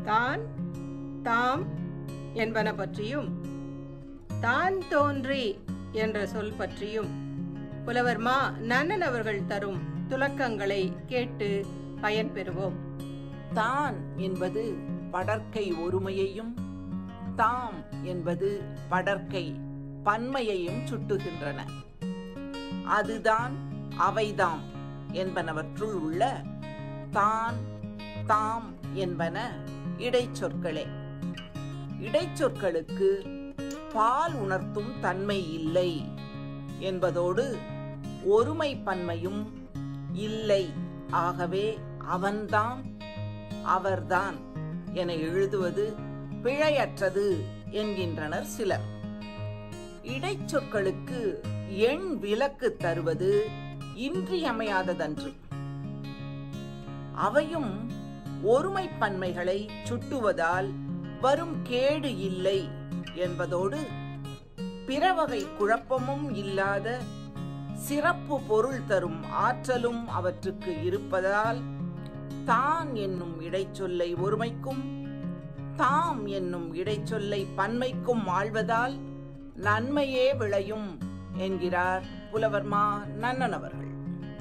தான் தாம் என்பன பற்றியும் தான் தோன்றி என்ற சொல் பற்றியும் புலவர் மா நன்னன் அவர்கள் தரும் துலக்கங்களை கேட்டு பயன்பெறுவோம் தான் என்பது படர்க்கை ஒருமையையும் தாம் என்பது படர்க்கை பன்மையையும் சுட்டுகின்றன அதுதான் அவைதாம் என்பனவற்றுள் உள்ள தான் தாம் என்பன இடைச்சொற்களே இடைச்சொற்களுக்கு பால் உணர்த்தும் தன்மை இல்லை என்பதோடு ஒருமை பன்மையும் இல்லை ஆகவே அவன்தாம் அவர்தான் என எழுதுவது பிழையற்றது என்கின்றனர் சிலர் இடைச்சொற்களுக்கு எண் விலக்கு தருவது இன்றியமையாததன்று அவையும் ஒருமை பன்மைகளை சுட்டுவதால் வரும் கேடு இல்லை என்பதோடு பிறவகை குழப்பமும் இல்லாத சிறப்பு பொருள் தரும் ஆற்றலும் அவற்றுக்கு இருப்பதால் தான் என்னும் இடைச்சொல்லை ஒருமைக்கும் தாம் என்னும் இடைச்சொல்லை பன்மைக்கும் ஆழ்வதால் நன்மையே விளையும் என்கிறார் புலவர்மா நன்னன் அவர்கள்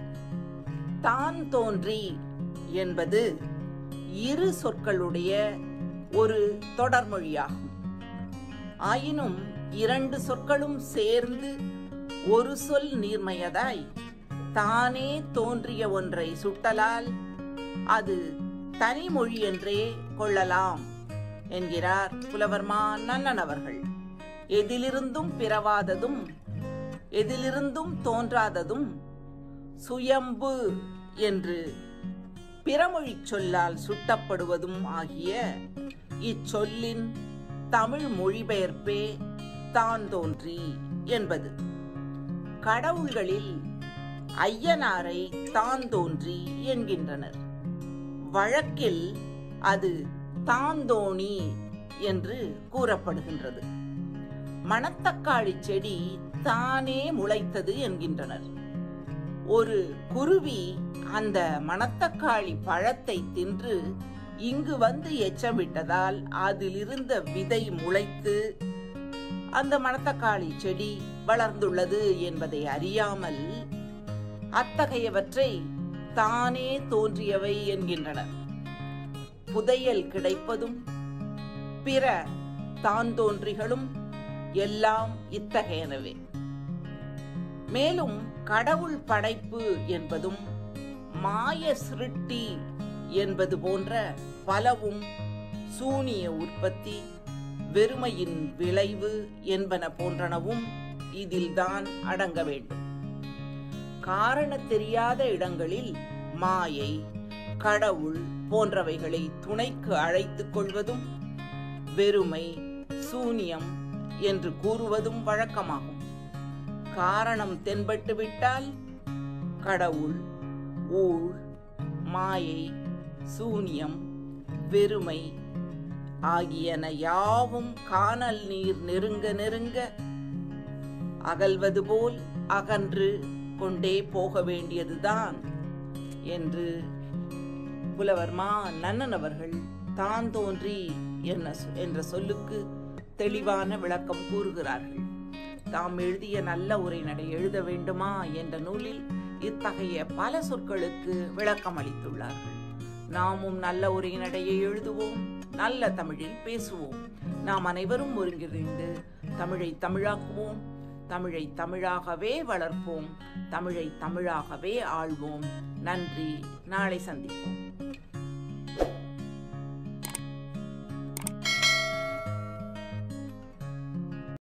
தான் தோன்றி என்பது இரு சொற்களுடைய ஒரு தொடர்மொழியாகும் ஆயினும் இரண்டு சொற்களும் சேர்ந்து ஒரு சொல் நீர்மையதாய் தானே தோன்றிய ஒன்றை சுட்டலால் அது தனிமொழி என்றே கொள்ளலாம் என்கிறார் புலவர்மா நன்னன் அவர்கள் எதிலிருந்தும் பிறவாததும் எதிலிருந்தும் தோன்றாததும் சுயம்பு என்று பிறமொழிச் சொல்லால் சுட்டப்படுவதும் ஆகிய இச்சொல்லின் தமிழ் மொழிபெயர்ப்பே தான் தோன்றி என்பது கடவுள்களில் ஐயனாரை தான் தோன்றி என்கின்றனர் வழக்கில் அது தாந்தோணி என்று கூறப்படுகின்றது மணத்தக்காளி செடி தானே முளைத்தது என்கின்றனர் ஒரு குருவி அந்த மணத்தக்காளி பழத்தை தின்று இங்கு வந்து எச்சமிட்டதால் அதிலிருந்த விதை முளைத்து அந்த மணத்தக்காளி செடி வளர்ந்துள்ளது என்பதை அறியாமல் அத்தகையவற்றை தானே தோன்றியவை என்கின்றனர் புதையல் கிடைப்பதும் பிற தான் தோன்றிகளும் எல்லாம் இத்தகையனவே மேலும் கடவுள் படைப்பு என்பதும் மாய சிருட்டி என்பது போன்ற பலவும் சூனிய உற்பத்தி வெறுமையின் விளைவு என்பன போன்றனவும் இதில்தான் அடங்க வேண்டும் காரண தெரியாத இடங்களில் மாயை கடவுள் போன்றவைகளை துணைக்கு அழைத்துக் கொள்வதும் வெறுமை சூனியம் என்று கூறுவதும் வழக்கமாகும் காரணம் தென்பட்டு விட்டால் கடவுள் ஊழ் மாயை சூனியம் வெறுமை ஆகியன யாவும் காணல் நீர் நெருங்க நெருங்க அகல்வது போல் அகன்று கொண்டே போக வேண்டியதுதான் என்று புலவர்மா நன்னன் அவர்கள் தான் தோன்றி என்ன சொ- என்ற சொல்லுக்கு தெளிவான விளக்கம் கூறுகிறார்கள் தாம் எழுதிய நல்ல உரைநடை எழுத வேண்டுமா என்ற நூலில் இத்தகைய பல சொற்களுக்கு விளக்கம் அளித்துள்ளார்கள் நாமும் நல்ல உரைநடையை எழுதுவோம் நல்ல தமிழில் பேசுவோம் நாம் அனைவரும் ஒருங்கிணைந்து தமிழை தமிழாக்குவோம் தமிழை தமிழாகவே வளர்ப்போம் தமிழை தமிழாகவே ஆள்வோம் நன்றி நாளை சந்திப்போம்